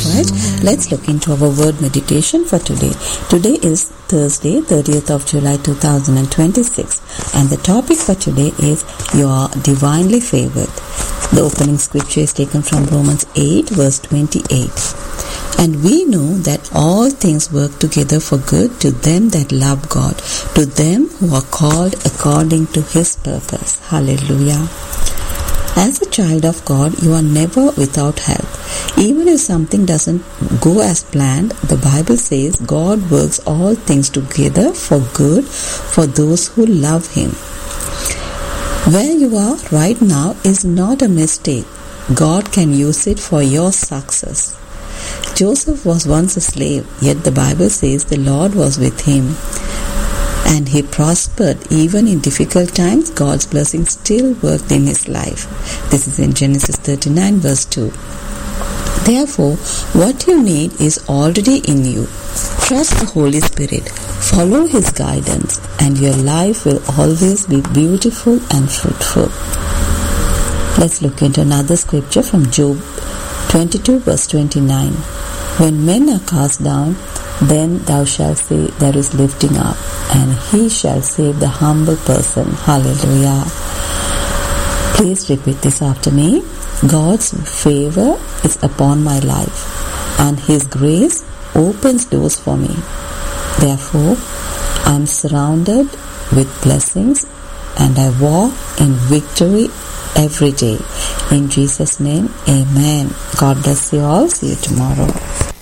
right, let's look into our word meditation for today. Today is Thursday, 30th of July 2026, and the topic for today is You are divinely favored. The opening scripture is taken from Romans 8, verse 28. And we know that all things work together for good to them that love God, to them who are called according to His purpose. Hallelujah. As a child of God, you are never without help. Even if something doesn't go as planned, the Bible says God works all things together for good for those who love Him. Where you are right now is not a mistake. God can use it for your success. Joseph was once a slave, yet the Bible says the Lord was with him and he prospered even in difficult times. God's blessing still worked in his life. This is in Genesis 39, verse 2. Therefore, what you need is already in you. Trust the Holy Spirit, follow His guidance, and your life will always be beautiful and fruitful. Let's look into another scripture from Job 22, verse 29. When men are cast down, then thou shalt say, There is lifting up, and he shall save the humble person. Hallelujah. Please repeat this after me. God's favor is upon my life, and His grace opens doors for me. Therefore, I am surrounded with blessings, and I walk in victory every day. In Jesus' name, Amen. God bless you all. See you tomorrow.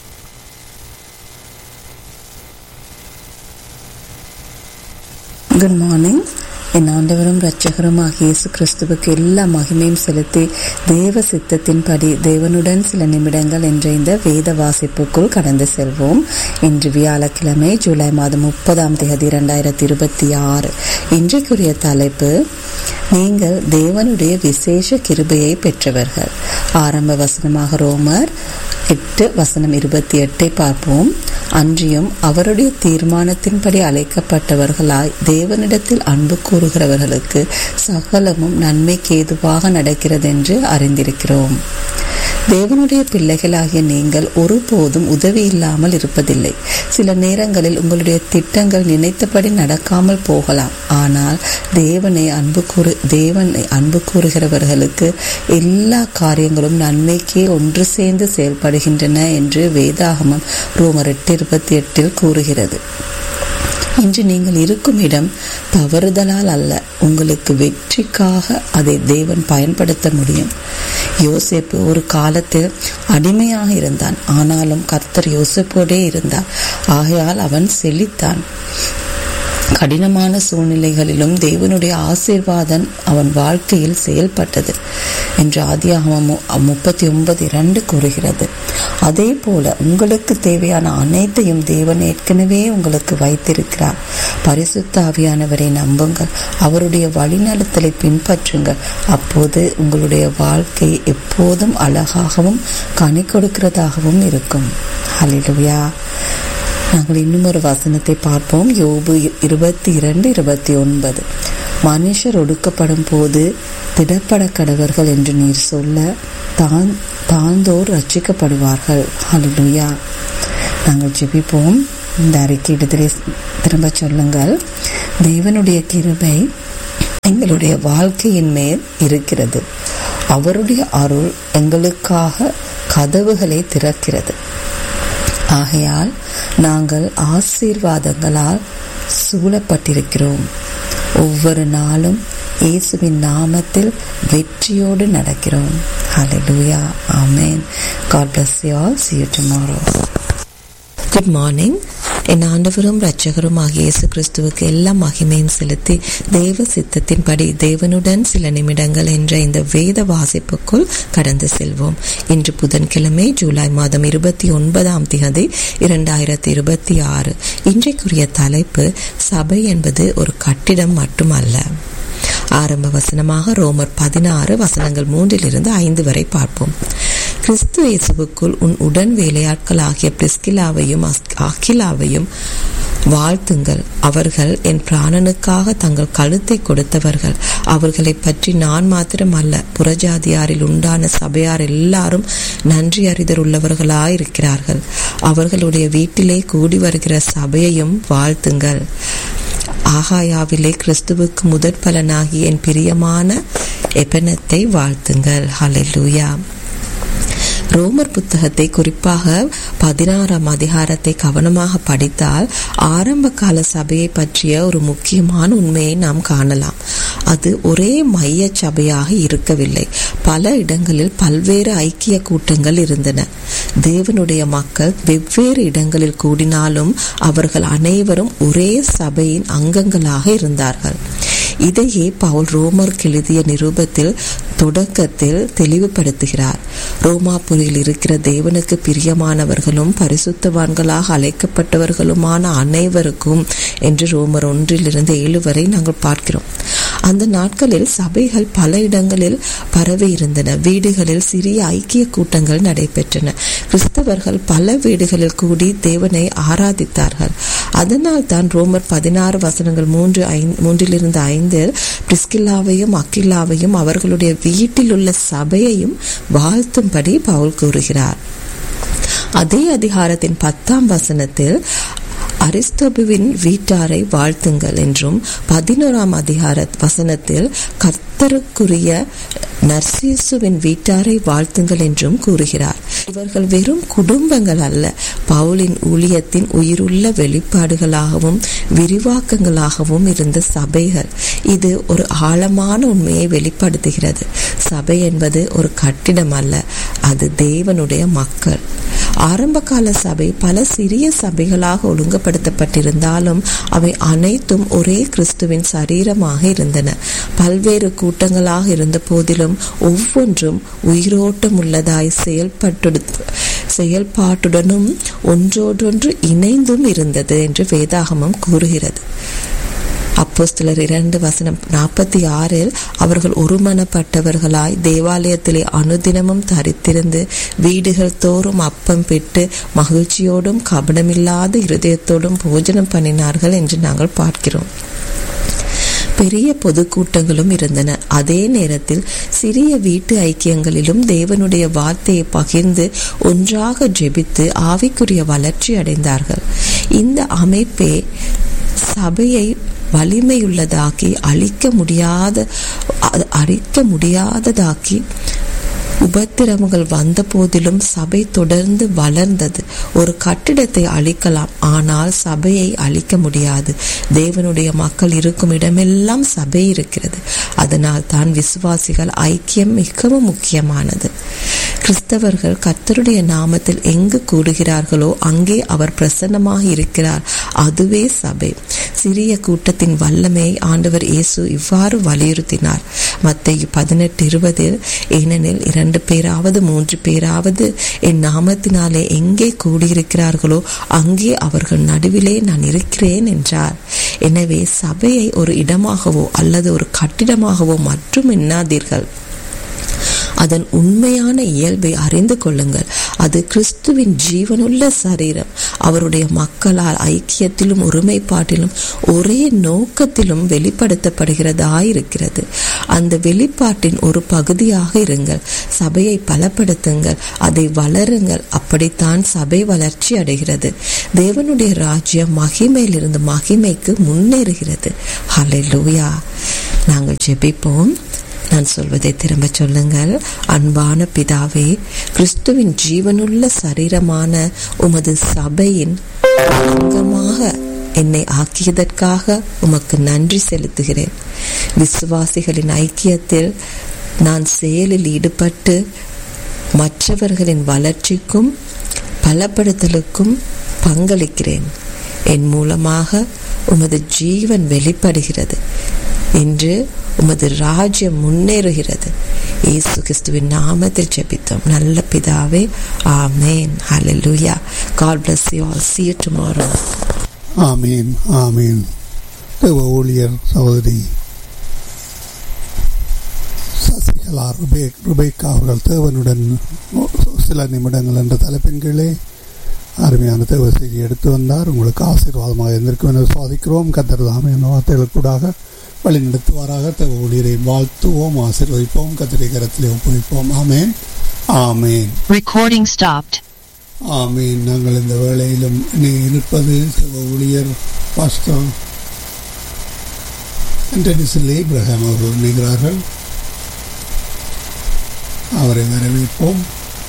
Good morning என் ஆண்டவரும் இரட்சகருமாக இயேசு கிறிஸ்துவுக்கு எல்லா மகிமையும் செலுத்தி தேவ சித்தத்தின்படி தேவனுடன் சில நிமிடங்கள் என்ற இந்த வேத வாசிப்புக்குள் கடந்து செல்வோம் இன்று வியாழக்கிழமை ஜூலை மாதம் முப்பதாம் தேதி இரண்டாயிரத்தி இருபத்தி ஆறு இன்றைக்குரிய தலைப்பு நீங்கள் தேவனுடைய விசேஷ கிருபையை பெற்றவர்கள் ஆரம்ப வசனமாக ரோமர் எட்டு வசனம் இருபத்தி எட்டை பார்ப்போம் அன்றியும் அவருடைய தீர்மானத்தின்படி அழைக்கப்பட்டவர்களாய் தேவனிடத்தில் அன்பு கூறுகிறவர்களுக்கு சகலமும் நன்மைக்கு ஏதுவாக நடக்கிறதென்று அறிந்திருக்கிறோம் தேவனுடைய பிள்ளைகளாகிய நீங்கள் ஒருபோதும் உதவி இல்லாமல் இருப்பதில்லை சில நேரங்களில் உங்களுடைய திட்டங்கள் நினைத்தபடி நடக்காமல் போகலாம் ஆனால் தேவனை அன்பு கூறு தேவனை அன்பு கூறுகிறவர்களுக்கு எல்லா காரியங்களும் நன்மைக்கே ஒன்று சேர்ந்து செயல்படுகின்றன என்று வேதாகமம் ரோமர் எட்டு இருபத்தி எட்டில் கூறுகிறது இன்று நீங்கள் இருக்கும் இடம் தவறுதலால் அல்ல உங்களுக்கு வெற்றிக்காக அதை தேவன் பயன்படுத்த முடியும் யோசேப்பு ஒரு காலத்தில் அடிமையாக இருந்தான் ஆனாலும் கர்த்தர் யோசேப்போடே இருந்தார் ஆகையால் அவன் செழித்தான் கடினமான சூழ்நிலைகளிலும் தேவனுடைய ஆசீர்வாதம் அவன் வாழ்க்கையில் செயல்பட்டது என்று ஆதியாகமம் முப்பத்தி ஒன்பது இரண்டு கூறுகிறது அதே போல உங்களுக்கு தேவையான அனைத்தையும் தேவன் ஏற்கனவே உங்களுக்கு வைத்திருக்கிறார் பரிசுத்த ஆவியானவரை நம்புங்கள் அவருடைய வழிநடத்தலை பின்பற்றுங்கள் அப்போது உங்களுடைய வாழ்க்கை எப்போதும் அழகாகவும் கனி கொடுக்கிறதாகவும் இருக்கும் ஹலிலுயா நாங்கள் இன்னும் ஒரு வசனத்தை பார்ப்போம் யோபு இருபத்தி இரண்டு இருபத்தி ஒன்பது மனுஷர் ஒடுக்கப்படும் போது திடப்பட கடவர்கள் என்று நீர் சொல்ல தான் தாழ்ந்தோர் ரட்சிக்கப்படுவார்கள் ஹலிலுயா நாங்கள் ஜெபிப்போம் இந்த அறிக்கையிடத்திலே திரும்ப சொல்லுங்கள் தேவனுடைய கிருபை எங்களுடைய வாழ்க்கையின் மேல் இருக்கிறது அவருடைய அருள் எங்களுக்காக கதவுகளை திறக்கிறது ஆகையால் நாங்கள் ஆசீர்வாதங்களால் சூழப்பட்டிருக்கிறோம் ஒவ்வொரு நாளும் இயேசுவின் நாமத்தில் வெற்றியோடு நடக்கிறோம் ஹalleluya ஆமென் God bless you all see you tomorrow good morning என் ஆண்டவரும் இரட்சகருமாகிய இயேசு கிறிஸ்துவுக்கு எல்லா மகிமையும் செலுத்தி தேவ சித்தத்தின்படி தேவனுடன் சில நிமிடங்கள் என்ற இந்த வேத வாசிப்புக்குள் கடந்து செல்வோம் இன்று புதன்கிழமை ஜூலை மாதம் இருபத்தி ஒன்பதாம் தேதி இரண்டாயிரத்தி இருபத்தி ஆறு இன்றைக்குரிய தலைப்பு சபை என்பது ஒரு கட்டிடம் மட்டுமல்ல ஆரம்ப வசனமாக ரோமர் பதினாறு வசனங்கள் மூன்றிலிருந்து ஐந்து வரை பார்ப்போம் கிறிஸ்து இயேசுவுக்குள் உன் உடன் வேலையாட்கள் ஆகிய பிரிஸ்கிலாவையும் அக்கிலாவையும் வாழ்த்துங்கள் அவர்கள் என் பிராணனுக்காக தங்கள் கழுத்தை கொடுத்தவர்கள் அவர்களை பற்றி நான் மாத்திரமல்ல புறஜாதியாரில் உண்டான சபையார் எல்லாரும் நன்றி அறிதல் உள்ளவர்களாயிருக்கிறார்கள் அவர்களுடைய வீட்டிலே கூடி வருகிற சபையையும் வாழ்த்துங்கள் ஆகாயாவிலே கிறிஸ்துவுக்கு முதற் பலனாகி என் பிரியமான எபனத்தை வாழ்த்துங்கள் ஹalleluya ரோமர் புத்தகத்தை குறிப்பாக பதினாறாம் அதிகாரத்தை கவனமாக படித்தால் ஆரம்ப கால சபையை பற்றிய ஒரு முக்கியமான உண்மையை நாம் காணலாம் அது ஒரே மைய சபையாக இருக்கவில்லை பல இடங்களில் பல்வேறு ஐக்கிய கூட்டங்கள் இருந்தன தேவனுடைய மக்கள் வெவ்வேறு இடங்களில் கூடினாலும் அவர்கள் அனைவரும் ஒரே சபையின் அங்கங்களாக இருந்தார்கள் இதையே பவுல் ரோமருக்கு எழுதிய நிருபத்தில் தொடக்கத்தில் தெளிவுபடுத்துகிறார் ரோமாபுரியில் இருக்கிற தேவனுக்கு பிரியமானவர்களும் பரிசுத்தவான்களாக அழைக்கப்பட்டவர்களுமான அனைவருக்கும் என்று ரோமர் ஒன்றிலிருந்து ஏழு வரை நாங்கள் பார்க்கிறோம் அந்த நாட்களில் சபைகள் பல இடங்களில் பரவி இருந்தன வீடுகளில் சிறிய ஐக்கிய கூட்டங்கள் நடைபெற்றன கிறிஸ்தவர்கள் பல வீடுகளில் கூடி தேவனை ஆராதித்தார்கள் அதனால் தான் ரோமர் பதினாறு வசனங்கள் மூன்று மூன்றிலிருந்து ஐந்தில் பிரிஸ்கில்லாவையும் அக்கில்லாவையும் அவர்களுடைய வீட்டில் உள்ள சபையையும் வாழ்த்தும்படி பவுல் கூறுகிறார் அதே அதிகாரத்தின் பத்தாம் வசனத்தில் அரிஸ்தபுவின் வீட்டாரை வாழ்த்துங்கள் என்றும் பதினோராம் அதிகார வசனத்தில் கர்த்தருக்குரிய நர்சீசுவின் வீட்டாரை வாழ்த்துங்கள் என்றும் கூறுகிறார் இவர்கள் வெறும் குடும்பங்கள் அல்ல பவுலின் ஊழியத்தின் உயிருள்ள வெளிப்பாடுகளாகவும் விரிவாக்கங்களாகவும் இருந்த சபைகள் இது ஒரு ஆழமான உண்மையை வெளிப்படுத்துகிறது சபை என்பது ஒரு கட்டிடம் அல்ல அது தேவனுடைய மக்கள் ஆரம்பகால சபை பல சிறிய சபைகளாக ஒழுங்குபடுத்தப்பட்டிருந்தாலும் அவை அனைத்தும் ஒரே கிறிஸ்துவின் சரீரமாக இருந்தன பல்வேறு கூட்டங்களாக இருந்த போதிலும் ஒவ்வொன்றும் உயிரோட்டம் உள்ளதாய் செயல்பட்டு செயல்பாட்டுடனும் ஒன்றோடொன்று இணைந்தும் இருந்தது என்று வேதாகமம் கூறுகிறது அப்போஸ்தலர் இரண்டு வசனம் நாற்பத்தி ஆறில் அவர்கள் ஒருமனப்பட்டவர்களாய் தேவாலயத்திலே அனுதினமும் தரித்திருந்து வீடுகள் தோறும் அப்பம் பெற்று மகிழ்ச்சியோடும் கபடமில்லாத இருதயத்தோடும் போஜனம் பண்ணினார்கள் என்று நாங்கள் பார்க்கிறோம் பெரிய பொதுக்கூட்டங்களும் இருந்தன அதே நேரத்தில் சிறிய வீட்டு ஐக்கியங்களிலும் தேவனுடைய வார்த்தையை பகிர்ந்து ஒன்றாக ஜெபித்து ஆவிக்குரிய வளர்ச்சி அடைந்தார்கள் இந்த அமைப்பே சபையை வலிமையுள்ளதாக்கி அழிக்க முடியாத அழிக்க முடியாததாக்கி உபத்திரவங்கள் வந்த போதிலும் சபை தொடர்ந்து வளர்ந்தது ஒரு கட்டிடத்தை அழிக்கலாம் ஆனால் சபையை அழிக்க முடியாது தேவனுடைய மக்கள் இருக்கும் இடமெல்லாம் சபை இருக்கிறது அதனால் தான் விசுவாசிகள் ஐக்கியம் மிகவும் முக்கியமானது கிறிஸ்தவர்கள் கர்த்தருடைய நாமத்தில் எங்கு கூடுகிறார்களோ அங்கே அவர் பிரசன்னமாக இருக்கிறார் அதுவே சபை சிறிய கூட்டத்தின் வல்லமையை ஆண்டவர் இயேசு இவ்வாறு வலியுறுத்தினார் மத்திய பதினெட்டு இருபதில் ஏனெனில் இரண்டு பேராவது மூன்று பேராவது என் நாமத்தினாலே எங்கே கூடியிருக்கிறார்களோ அங்கே அவர்கள் நடுவிலே நான் இருக்கிறேன் என்றார் எனவே சபையை ஒரு இடமாகவோ அல்லது ஒரு கட்டிடமாகவோ மற்றும் எண்ணாதீர்கள் அதன் உண்மையான இயல்பை அறிந்து கொள்ளுங்கள் அது கிறிஸ்துவின் ஜீவனுள்ள சரீரம் அவருடைய மக்களால் ஐக்கியத்திலும் ஒருமைப்பாட்டிலும் ஒரே நோக்கத்திலும் வெளிப்படுத்தப்படுகிறதாயிருக்கிறது அந்த வெளிப்பாட்டின் ஒரு பகுதியாக இருங்கள் சபையை பலப்படுத்துங்கள் அதை வளருங்கள் அப்படித்தான் சபை வளர்ச்சி அடைகிறது தேவனுடைய ராஜ்யம் மகிமையிலிருந்து மகிமைக்கு முன்னேறுகிறது ஹலை லூயா நாங்கள் ஜெபிப்போம் நான் சொல்வதை திரும்ப சொல்லுங்கள் அன்பான பிதாவே கிறிஸ்துவின் ஜீவனுள்ள சரீரமான உமது சபையின் அங்கமாக என்னை ஆக்கியதற்காக உமக்கு நன்றி செலுத்துகிறேன் விசுவாசிகளின் ஐக்கியத்தில் நான் செயலில் ஈடுபட்டு மற்றவர்களின் வளர்ச்சிக்கும் பலப்படுத்தலுக்கும் பங்களிக்கிறேன் என் மூலமாக உமது ஜீவன் வெளிப்படுகிறது என்று உமது ராஜ்யம் முன்னேறுகிறது இயேசு கிறிஸ்துவின் நாமத்தில் ஜெபித்தோம் நல்ல பிதாவே ஆமேன் ஹalleluya god bless you all see you tomorrow ஆமீன் ஆமீன் தேவ ஊழியர் சகோதரி சசிகலா ருபேக் ருபேக்கா அவர்கள் தேவனுடன் சில நிமிடங்கள் என்ற தலைப்பின் கீழே அருமையான தேவ செய்தி எடுத்து வந்தார் உங்களுக்கு ஆசீர்வாதமாக இருந்திருக்கும் என சுவாதிக்கிறோம் கத்தர் தாமே என்ற வார்த்தைகளுக்கூடாக வழி நடத்துவாராக தேவ ஊழியரை வாழ்த்துவோம் ஆசீர்வதிப்போம் கத்திரை கரத்திலே ஒப்புவிப்போம் ஆமேன் ஆமேன் Recording stopped. ஆமீன் நாங்கள் இந்த வேளையிலும் இனி இருப்பது தேவ ஊழியர் பாஸ்டர் அண்டனிசில் இப்ரஹாம் அவர்கள் இணைகிறார்கள் அவரை வரவேற்போம்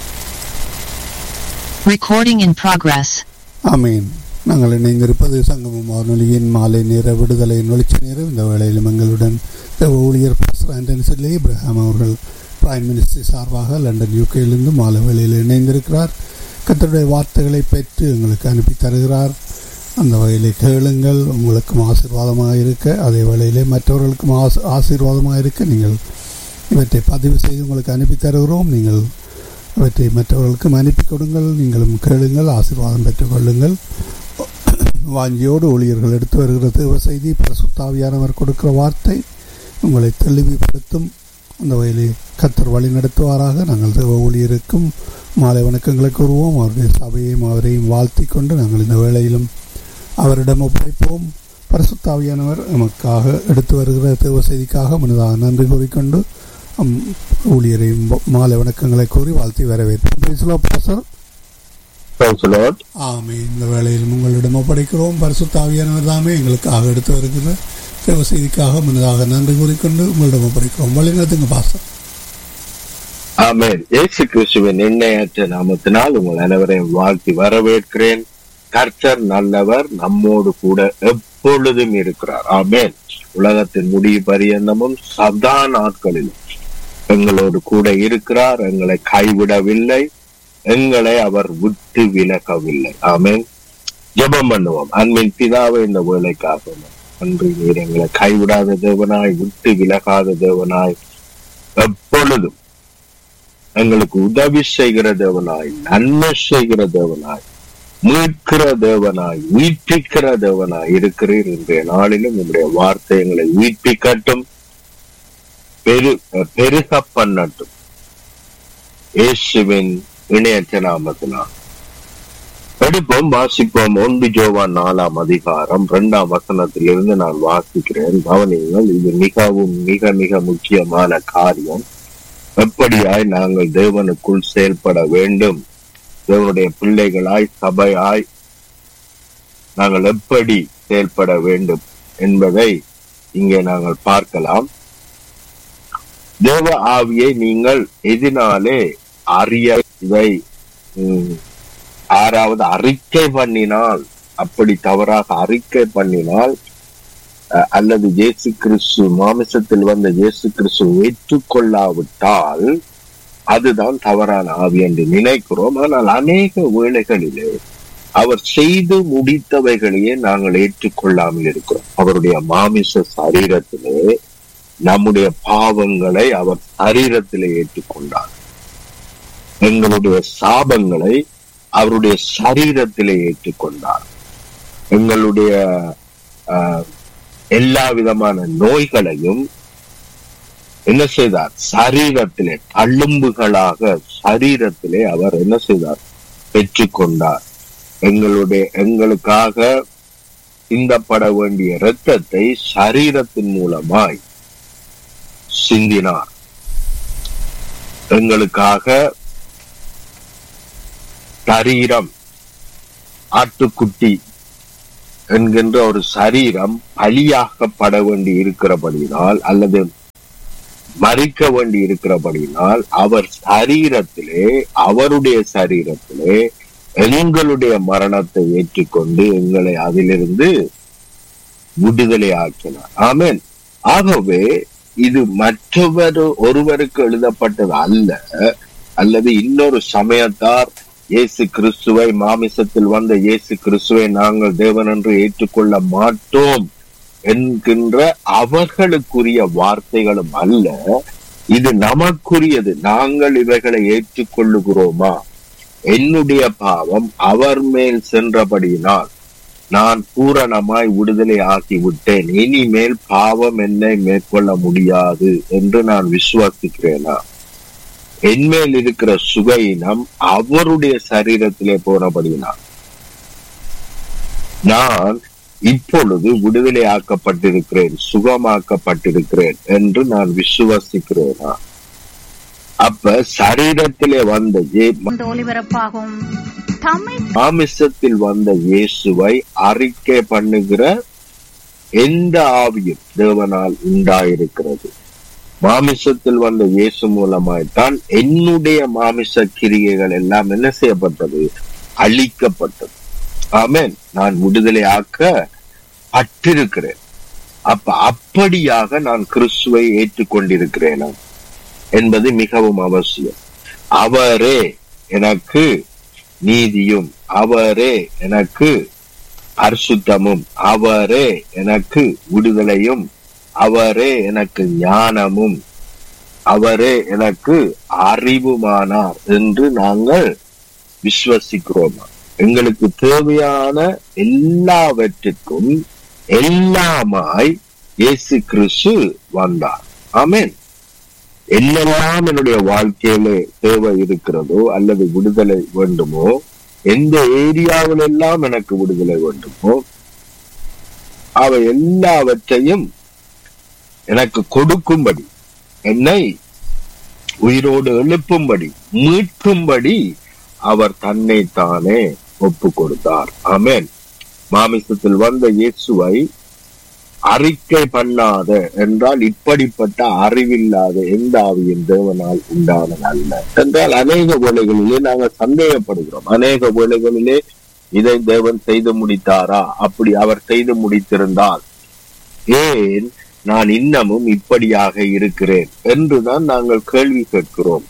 Recording in progress. ஆமீன் நாங்கள் இணைந்திருப்பது சங்கமம் வானொலியின் மாலை நேர விடுதலையின் வெளிச்ச நேரம் இந்த வேளையிலும் எங்களுடன் தேவ ஊழியர் பாஸ்டர் ஆண்டனிசில் இப்ரஹாம் அவர்கள் பிரைம் மினிஸ்டர் சார்பாக லண்டன் யூகேயிலிருந்து மாலை வேளையில் இணைந்திருக்கிறார் கத்தருடைய வார்த்தைகளை பெற்று எங்களுக்கு அனுப்பி தருகிறார் அந்த வகையிலே கேளுங்கள் உங்களுக்கும் ஆசீர்வாதமாக இருக்க அதே வேளையிலே மற்றவர்களுக்கும் ஆச ஆசீர்வாதமாக இருக்க நீங்கள் இவற்றை பதிவு செய்து உங்களுக்கு அனுப்பி தருகிறோம் நீங்கள் அவற்றை மற்றவர்களுக்கும் அனுப்பி கொடுங்கள் நீங்களும் கேளுங்கள் ஆசீர்வாதம் பெற்றுக்கொள்ளுங்கள் வாஞ்சியோடு ஊழியர்கள் எடுத்து வருகிற தேவ செய்தி பிரசுத்தாவியானவர் கொடுக்கிற வார்த்தை உங்களை தெளிவுபடுத்தும் அந்த வகையிலே கத்தர் வழி நடத்துவாராக நாங்கள் தேவ ஊழியருக்கும் மாலை வணக்கங்களை கூறுவோம் அவருடைய சபையையும் அவரையும் வாழ்த்தி கொண்டு நாங்கள் இந்த வேளையிலும் அவரிடம் ஒப்படைப்போம் பரிசுத்தாவியானவர் நமக்காக எடுத்து வருகிற தேவ செய்திக்காக முன்னதாக நன்றி கூறிக்கொண்டு அம், ஊழியரையும் மாலை வணக்கங்களை கூறி வாழ்த்தி வரவேற்போம் பேசலோ பாசர் Praise the Lord. ஆமே இந்த வேளையில் உங்களிடம் ஒப்படைக்கிறோம் பரிசுத்தாவியானவர் தாமே எங்களுக்காக எடுத்து வருகிற தேவ செய்திக்காக முன்னதாக நன்றி கூறிக்கொண்டு உங்களிடம் ஒப்படைக்கிறோம் வழிநடத்துங்க பாசர் ஆமென் இயேசு கிறிஸ்துவின் எண்ணெயற்ற நாமத்தினால் உங்கள் அனைவரையும் வாழ்த்தி வரவேற்கிறேன் கர்த்தர் நல்லவர் நம்மோடு கூட எப்பொழுதும் இருக்கிறார் ஆமென் உலகத்தின் முடிவு பரியந்தமும் சதா நாட்களிலும் எங்களோடு கூட இருக்கிறார் எங்களை கைவிடவில்லை எங்களை அவர் விட்டு விலகவில்லை ஆமென் ஜெபம் பண்ணுவோம் அன்பின் பிதாவை இந்த வேலைக்காக அன்று நீர் எங்களை கைவிடாத தேவனாய் விட்டு விலகாத தேவனாய் எப்பொழுதும் எங்களுக்கு உதவி செய்கிற தேவனாய் நன்மை செய்கிற தேவனாய் மீட்கிற தேவனாய் உயிர்ப்பிக்கிற தேவனாய் இருக்கிறீர் இன்றைய நாளிலும் உங்களுடைய வார்த்தை எங்களை உயிர்ப்பிக்கட்டும் பெரு பெருக பண்ணட்டும் இயேசுவின் இணையற்ற நாமத்தினால் எடுப்போம் வாசிப்போம் ஒன்று ஜோவான் நாலாம் அதிகாரம் இரண்டாம் வசனத்திலிருந்து நான் வாசிக்கிறேன் கவனியுங்கள் இது மிகவும் மிக மிக முக்கியமான காரியம் எப்படியாய் நாங்கள் தேவனுக்குள் செயல்பட வேண்டும் தேவனுடைய பிள்ளைகளாய் சபையாய் நாங்கள் எப்படி செயல்பட வேண்டும் என்பதை இங்கே நாங்கள் பார்க்கலாம் தேவ ஆவியை நீங்கள் எதினாலே அறிய இதை ம், ஆறாவது அறிக்கை பண்ணினால் அப்படி தவறாக அறிக்கை பண்ணினால் அஹ், அல்லது இயேசு கிறிஸ்து மாமிசத்தில் வந்த இயேசு கிறிஸ்து ஏற்றுக்கொள்ளாவிட்டால் அதுதான் தவறான ஆவி என்று நினைக்கிறோம் ஆனால் அநேக வேளைகளிலே அவர் செய்து முடித்தவைகளையே நாங்கள் ஏற்றுக்கொள்ளாமல் இருக்கிறோம் அவருடைய மாமிச சரீரத்திலே நம்முடைய பாவங்களை அவர் சரீரத்திலே ஏற்றுக்கொண்டார் எங்களுடைய சாபங்களை அவருடைய சரீரத்திலே ஏற்றுக்கொண்டார் எங்களுடைய ஆஹ், எல்லா விதமான நோய்களையும் என்ன செய்தார் சரீரத்திலே தள்ளும்புகளாக சரீரத்திலே அவர் என்ன செய்தார் பெற்றுக்கொண்டார் எங்களுடைய எங்களுக்காக சிந்தப்பட வேண்டிய இரத்தத்தை சரீரத்தின் மூலமாய் சிந்தினார் எங்களுக்காக சரீரம் ஆட்டுக்குட்டி என்கின்ற ஒரு சரீரம் பலியாக்கப்பட வேண்டி இருக்கிறபடியினால் அல்லது மறிக்க வேண்டி இருக்கிறபடியினால் அவர் சரீரத்திலே அவருடைய சரீரத்திலே எங்களுடைய மரணத்தை ஏற்றுக்கொண்டு எங்களை அதிலிருந்து விடுதலை ஆக்கினார் ஆமென் ஆகவே இது மற்றவர் ஒருவருக்கு எழுதப்பட்டது அல்ல அல்லது இன்னொரு சமயத்தார் இயேசு கிறிஸ்துவை மாமிசத்தில் வந்த இயேசு கிறிஸ்துவை நாங்கள் தேவன் என்று ஏற்றுக்கொள்ள மாட்டோம் என்கின்ற அவர்களுக்குரிய வார்த்தைகளும் அல்ல இது நமக்குரியது நாங்கள் இவைகளை ஏற்றுக்கொள்ளுகிறோமா என்னுடைய பாவம் அவர் மேல் சென்றபடியினால் நான் பூரணமாய் விடுதலை ஆக்கி விட்டேன் இனிமேல் பாவம் என்னை மேற்கொள்ள முடியாது என்று நான் விசுவாசிக்கிறேனா என்மேல் இருக்கிற சுகையினம் அவருடைய சரீரத்திலே போனபடியினால் நான் இப்பொழுது விடுதலையாக்கப்பட்டிருக்கிறேன் சுகமாக்கப்பட்டிருக்கிறேன் என்று நான் விசுவசிக்கிறேனா அப்ப சரீரத்திலே வந்த ஏ- இந்த ஒலிபரப்பாகும் தமிழ் மாமிசத்தில் வந்த இயேசுவை அறிக்கை பண்ணுகிற எந்த ஆவியும் தேவனால் உண்டாயிருக்கிறது மாமிசத்தில் வந்த இயேசு மூலமாய்த்தான் என்னுடைய மாமிச கிரியைகள் எல்லாம் என்ன செய்யப்பட்டது அழிக்கப்பட்டது ஆமென் நான் விடுதலை ஆக்க பட்டிருக்கிறேன் அப்ப அப்படியாக நான் கிறிஸ்துவை ஏற்றுக்கொண்டிருக்கிறேனா என்பது மிகவும் அவசியம் அவரே எனக்கு நீதியும் அவரே எனக்கு பரிசுத்தமும் அவரே எனக்கு விடுதலையும் அவரே எனக்கு ஞானமும் அவரே எனக்கு அறிவுமானார் என்று நாங்கள் விசுவசிக்கிறோமா எங்களுக்கு தேவையான எல்லாவற்றிற்கும் எல்லாமாய் இயேசு கிறிஸ்து வந்தார் ஆமென் என்னெல்லாம் என்னுடைய வாழ்க்கையில தேவை இருக்கிறதோ அல்லது விடுதலை வேண்டுமோ எந்த ஏரியாவில் எல்லாம் எனக்கு விடுதலை வேண்டுமோ அவை எல்லாவற்றையும் எனக்கு கொடுக்கும்படி என்னை உயிரோடு எழுப்பும்படி மீட்கும்படி அவர் தன்னை தானே ஒப்பு கொடுத்தார் ஆமென் மாமிசத்தில் வந்த இயேசுவை அறிக்கை பண்ணாத என்றால் இப்படிப்பட்ட அறிவில்லாத எந்த ஆவியின் தேவனால் உண்டானது அல்ல என்றால் அநேக வேளைகளிலே நாங்கள் சந்தேகப்படுகிறோம் அநேக வேளைகளிலே இதை தேவன் செய்து முடித்தாரா அப்படி அவர் செய்து முடித்திருந்தால் ஏன் நான் இன்னமும் இப்படியாக இருக்கிறேன் என்றுதான் நாங்கள் கேள்வி கேட்கிறோம்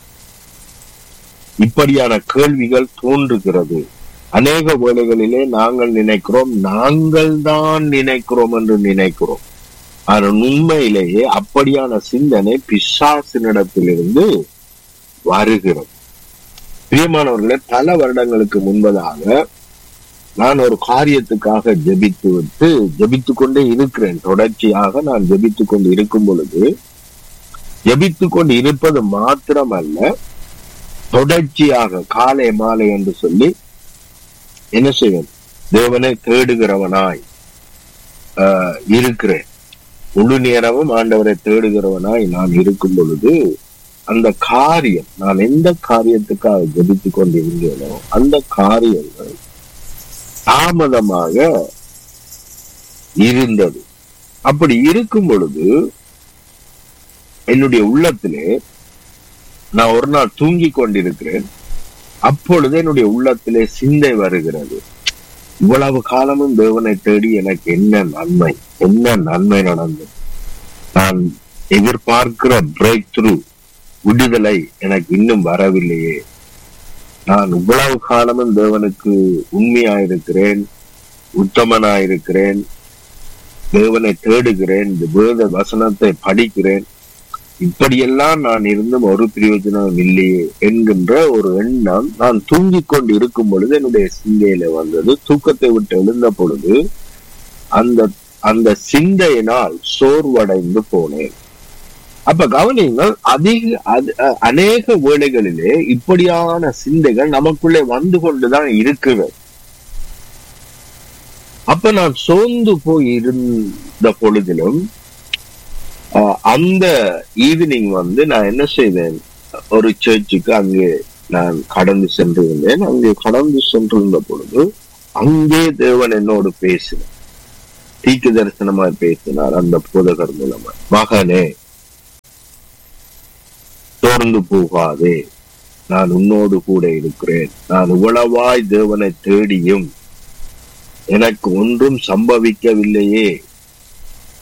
இப்படியான கேள்விகள் தோன்றுகிறது அநேக வேளைகளிலே நாங்கள் நினைக்கிறோம் நாங்கள் தான் நினைக்கிறோம் என்று நினைக்கிறோம் ஆனால் உண்மையிலேயே அப்படியான சிந்தனை பிசாசினிடத்திலிருந்து வருகிறது பிரியமானவர்களே பல வருடங்களுக்கு முன்பதாக நான் ஒரு காரியத்துக்காக ஜெபித்து விட்டு ஜெபித்து கொண்டே இருக்கிறேன் தொடர்ச்சியாக நான் ஜெபித்து கொண்டு இருக்கும் பொழுது ஜெபித்து கொண்டு இருப்பது மாத்திரமல்ல தொடர்ச்சியாக காலை மாலை என்று சொல்லி என்ன செய்வேன் தேவனை தேடுகிறவனாய் ஆஹ், இருக்கிறேன் முழு நேரமும் ஆண்டவரை தேடுகிறவனாய் நான் இருக்கும் பொழுது அந்த காரியம் நான் எந்த காரியத்துக்காக ஜெபித்து கொண்டிருந்தேனோ அந்த காரியங்கள் தாமதமாக இருந்தது அப்படி இருக்கும் பொழுது என்னுடைய உள்ளத்திலே நான் ஒரு நாள் தூங்கிக் கொண்டிருக்கிறேன் அப்பொழுது என்னுடைய உள்ளத்திலே சிந்தை வருகிறது இவ்வளவு காலமும் தேவனை தேடி எனக்கு என்ன நன்மை என்ன நன்மை நடந்தது நான் எதிர்பார்க்கிற பிரேக் த்ரூ விடுதலை எனக்கு இன்னும் வரவில்லையே நான் இவ்வளவு காலமும் தேவனுக்கு உண்மையாயிருக்கிறேன் உத்தமனாயிருக்கிறேன் தேவனை தேடுகிறேன் இந்த வேத வசனத்தை படிக்கிறேன் இப்படியெல்லாம் நான் இருந்தும் ஒரு பிரயோஜனம் இல்லையே என்கின்ற ஒரு எண்ணம் நான் தூங்கிக் கொண்டு இருக்கும் பொழுது என்னுடைய சிந்தையில வந்தது தூக்கத்தை விட்டு எழுந்த பொழுது அந்த அந்த சிந்தையினால் சோர்வடைந்து போனேன் அப்ப கவனியுங்கள் அதிக அது- அ- அநேக வேளைகளிலே இப்படியான சிந்தைகள் நமக்குள்ளே வந்து கொண்டுதான் இருக்கிறது அப்ப நான் சோர்ந்து போய் இருந்த பொழுதிலும் ஆஹ், அந்த ஈவினிங் வந்து நான் என்ன செய்தேன் ஒரு சர்ச்சுக்கு அங்கே நான் கடந்து சென்றிருந்தேன் அங்கே கடந்து சென்றிருந்த பொழுது அங்கே தேவன் என்னோடு பேசினார் தீக்கு தரிசனமாய் பேசினார் அந்த போதகர் மூலமா மகனே சோர்ந்து போகாதே நான் உன்னோடு கூட இருக்கிறேன் நான் இவ்வளவாய் தேவனை தேடியும் எனக்கு ஒன்றும் சம்பவிக்கவில்லையே